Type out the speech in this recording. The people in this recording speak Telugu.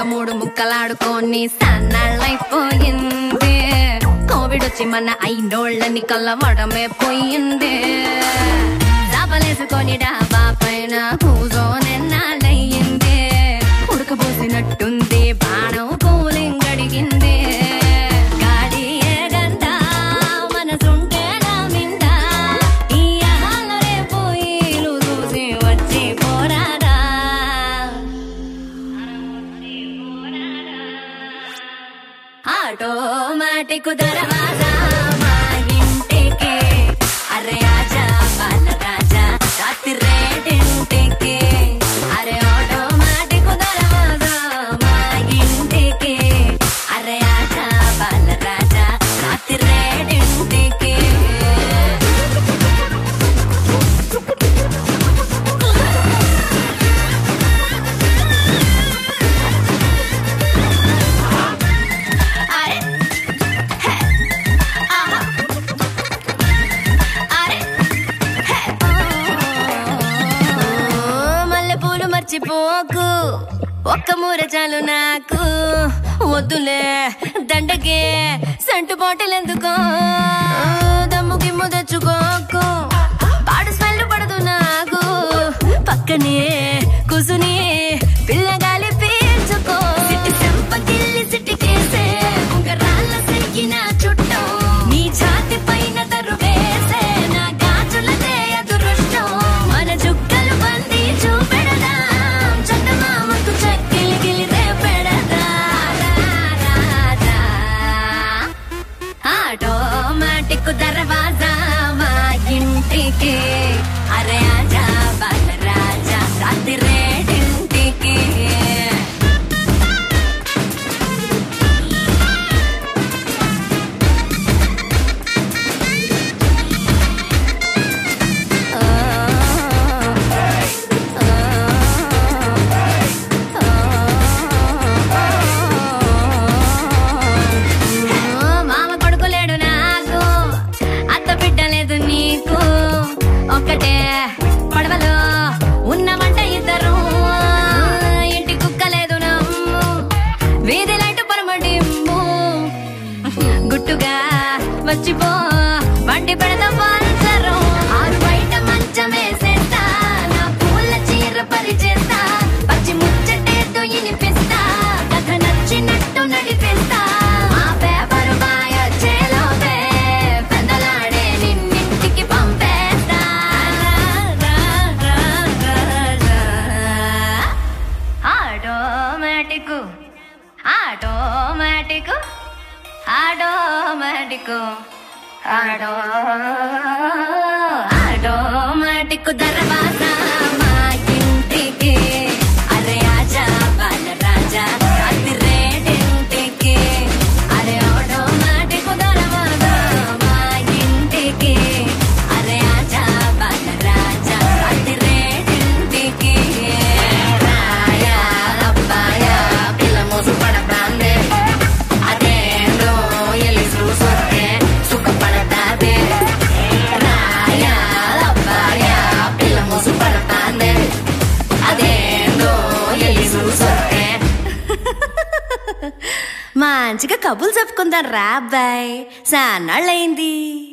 మూడు ముక్కలాడుకొని సన్నాళ్ళైపోయింది కోవిడ్ వచ్చి మన అయినోళ్ళని కల్లవడమే పోయింది దాబలేసుకొని డాబా పైన కూజోనెన్నాళ్ళయ్యింది ఉడకబోసినట్టుంది బాణం కూలింగ్ అడిగింది గాడి ఏగంట మనసుంటే నా మింద ఈ ఆహాలరే పోయి చూసి వచ్చి పోరాడా ఆటోమేటిక్ దర్వాజా మా ఇంటికి అరే ఆజా బాల రాజా రాత్రి రేటింటికి అరే ఆటోమేటిక్ దర్వాజా మా ఇంటికి అరే ఆజా బాల రాజా రాత్రి రేటింటికి అరే హే ఆహా అరే హే మల్లెపూలు మర్చిపోకు ఒక్క మూర చాలు నాకు వద్దులే దండకే సంటు బాటలెందుకో దమ్ము గిమ్ము తెచ్చుకోకు పాడు స్మెల్ పడదు నాకు పక్కనే కుసుని పిల్లగాలి పీల్చుకో సిట్టి చెంపకిల్లి సిట్టికేసే ఉంగరాల సిక్కిన చుట్టం నీ ఛాతి పైన తరువేసే నా గాజులదే అదృష్టం మన జుక్కలు బంది చూపెడదాం చందమామకు చక్కిలి గిలిదే పెడదా ఆటోమేటిక్ దర్వాజా మా ఇంటికి అరే ఆజా బాల రాజా రాత్రి రేడింటికి మామ కొడుకులేడు నాకు అత్త బిడ్డ లేదు నీకు ఒక్కటే పడవలో ఉన్నమంట ఇద్దరు ఇంటి కుక్క లేదు నమ్ము వీధి లైట్ పరమటింపు గుట్టుగా వచ్చిపో బండి పెడతా పంచరు ఆరు బయట మంచం వేసేస్తా నా పూల చీర పరిచేస్తా పచ్చి ముచ్చటేతో ఇనిపిస్తా కథ నచ్చినట్టు నడిపిస్తా మా పేపరు బాయ చేలోపే పెద్దలాడే నిన్నింటికి పంపేస్తా రా, రా, రా, రా, రా. Automatic automatic automatic auto automatic దర్వాజా మా ఇంటికి అరే ఆజా బాల రాజా రాత్రి రేడింటికి అరే ఆటోమేటిక్ దర్వాజా మా ఇంటికి అరే ఆజా బాల రాజా రాత్రి రేడింటికి రాయా అబ్బాయా పిల్ల మోసు పడతాందే అదేందో ఎలి చూసొస్తే సుఖపడతాదే రాయా అబ్బాయా పిల్ల మోసు పడతాందే అదేందో ఎలి చూసొస్తే మంచిగా కబులు చెప్పుకుందాం రా అబ్బాయి సాన్నాళ్ళయింది